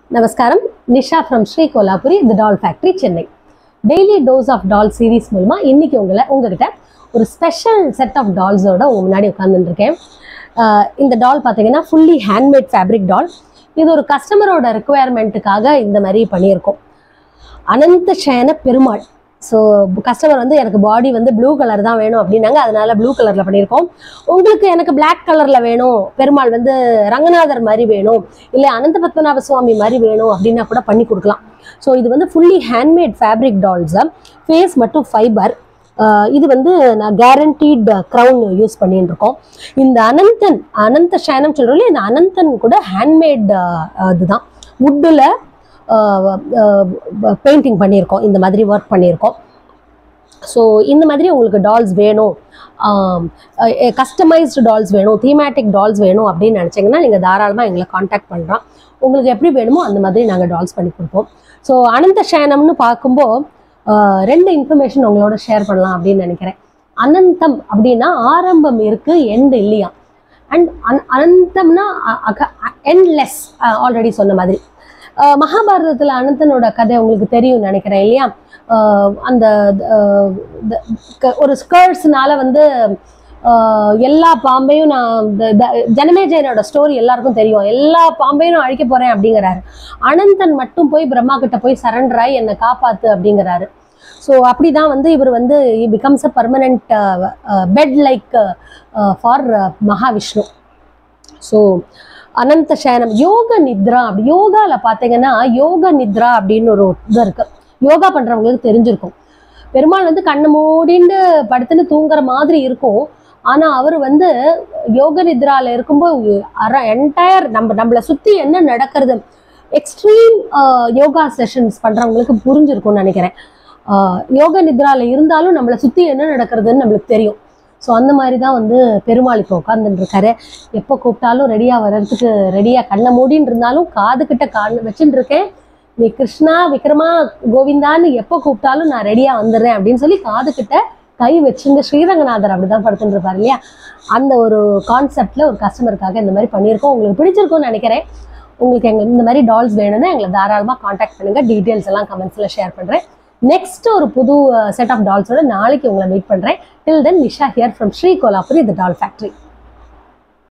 நமஸ்காரம் Nisha from Sri Kolapuri the doll factory Chennai daily dose of doll series மூலமா இன்னைக்கு உங்களை உங்ககிட்ட ஒரு ஸ்பெஷல் செட் ஆஃப் டால்ஸோட உங்க முன்னாடி உட்காந்துட்டு இருக்கேன் ஆஹ் இந்த டால் பார்த்தீங்கன்னா ஃபுல்லி ஹேண்ட்மேட் ஃபேப்ரிக் டால் இது ஒரு கஸ்டமரோட ரெக்குவயர்மெண்ட்டுக்காக இந்த மாதிரி பண்ணியிருக்கோம் அனந்த சேன பெருமாள் ஸோ கஸ்டமர் வந்து எனக்கு பாடி வந்து ப்ளூ கலர் தான் வேணும் அப்படின்னாங்க அதனால ப்ளூ கலரில் பண்ணியிருக்கோம் உங்களுக்கு எனக்கு Black கலரில் வேணும் பெருமாள் வந்து ரங்கநாதர் மாதிரி வேணும் இல்லை அனந்த பத்மநாப சுவாமி மாதிரி வேணும் அப்படின்னா கூட பண்ணி கொடுக்கலாம் ஸோ இது வந்து fully handmade fabric dolls face மட்டும் ஃபைபர் இது வந்து நான் கேரண்டீட் க்ரௌன் யூஸ் பண்ணிட்டு இருக்கோம் இந்த அனந்தன் அனந்த சேனம் சொல்கிறோம்ல இந்த அனந்தன் கூட ஹேண்ட்மேட் இதுதான் வுட்டில் பெயிண்டிங் பண்ணியிருக்கோம் இந்த மாதிரி ஒர்க் பண்ணியிருக்கோம் ஸோ இந்த மாதிரி உங்களுக்கு டால்ஸ் வேணும் கஸ்டமைஸ்டு டால்ஸ் வேணும் தீமேட்டிக் டால்ஸ் வேணும் அப்படின்னு நினச்சிங்கன்னா நீங்கள் தாராளமாக எங்களை காண்டாக்ட் பண்ணுறோம் உங்களுக்கு எப்படி வேணுமோ அந்த மாதிரி நாங்கள் டால்ஸ் பண்ணி கொடுப்போம் ஸோ அனந்த சேனம்னு பார்க்கும்போது ஆஹ், ரெண்டு இன்ஃபர்மேஷன் உங்களோட ஷேர் பண்ணலாம் அப்படின்னு நினைக்கிறேன் அனந்தம் அப்படின்னா ஆரம்பம் இருக்கு எண்ட் இல்லையா அண்ட் அனந்தம்னா என்லெஸ் ஆல்ரெடி சொன்ன மாதிரி ஆஹ் மகாபாரதத்துல அனந்தனோட கதை உங்களுக்கு தெரியும் நினைக்கிறேன் இல்லையா ஆஹ் அந்த ஆஹ் த- க- ஒரு ஸ்கர்ட்ஸ்னால வந்து ஆஹ் எல்லா பாம்பையும் நான் த- த- ஜனமேஜயனோட ஸ்டோரி எல்லாருக்கும் தெரியும் எல்லா பாம்பையும் நான் அழிக்க போறேன் அப்படிங்கிறாரு அனந்தன் மட்டும் போய் பிரம்மா கிட்ட போய் சரண்டர் ஆகி என்னை காப்பாத்து அப்படிங்கிறாரு ஸோ அப்படிதான் வந்து இவர் வந்து becomes a permanent bed like for Mahavishnu so Anantha Sayanam Yoga நித்ரா அப்படி யோகால பார்த்தீங்கன்னா யோக நித்ரா அப்படின்னு ஒரு இது இருக்கு யோகா பண்றவங்களுக்கு தெரிஞ்சிருக்கும் பெருமாள் வந்து கண்ணை மூடிண்டு படுத்துன்னு தூங்குற மாதிரி இருக்கும் ஆனா அவர் வந்து யோக நித்ரால இருக்கும்போது அர என்டையர் நம்ம நம்மளை சுத்தி என்ன நடக்கிறது எக்ஸ்ட்ரீம் யோகா செஷன்ஸ் பண்றவங்களுக்கு புரிஞ்சிருக்கும்னு நினைக்கிறேன் ஆஹ் யோக நித்ரால இருந்தாலும் நம்மளை சுத்தி என்ன நடக்கிறதுன்னு நம்மளுக்கு தெரியும் ஸோ அந்த மாதிரி தான் வந்து பெருமாள் இப்போ உட்காந்துட்டு இருக்காரு எப்போ கூப்பிட்டாலும் ரெடியாக வர்றதுக்கு ரெடியாக கண்ணை மூடின்னு இருந்தாலும் காது கிட்ட கால் வச்சுட்டு இருக்கேன் நீ கிருஷ்ணா விக்ரமா கோவிந்தான்னு எப்போ கூப்பிட்டாலும் நான் ரெடியாக வந்துடுறேன் அப்படின்னு சொல்லி காது கிட்ட கை வச்சுங்க ஸ்ரீரங்கநாதர் அப்படிதான் படுத்துட்டு இருப்பார் இல்லையா அந்த ஒரு கான்செப்ட்ல ஒரு கஸ்டமருக்காக இந்த மாதிரி பண்ணியிருக்கோம் உங்களுக்கு பிடிச்சிருக்கும்னு நினைக்கிறேன் உங்களுக்கு எங்க இந்த மாதிரி டால்ஸ் வேணும்னா எங்களை தாராளமாக காண்டாக்ட் பண்ணுங்க டீட்டெயில்ஸ் எல்லாம் கமெண்ட்ஸில் ஷேர் பண்ணுறேன் நெக்ஸ்ட் ஒரு புது செட் ஆஃப் டால்ஸோட நாளைக்கு உங்களை மீட் பண்ணுறேன் till then Nisha here from Sri Kolapuri the doll factory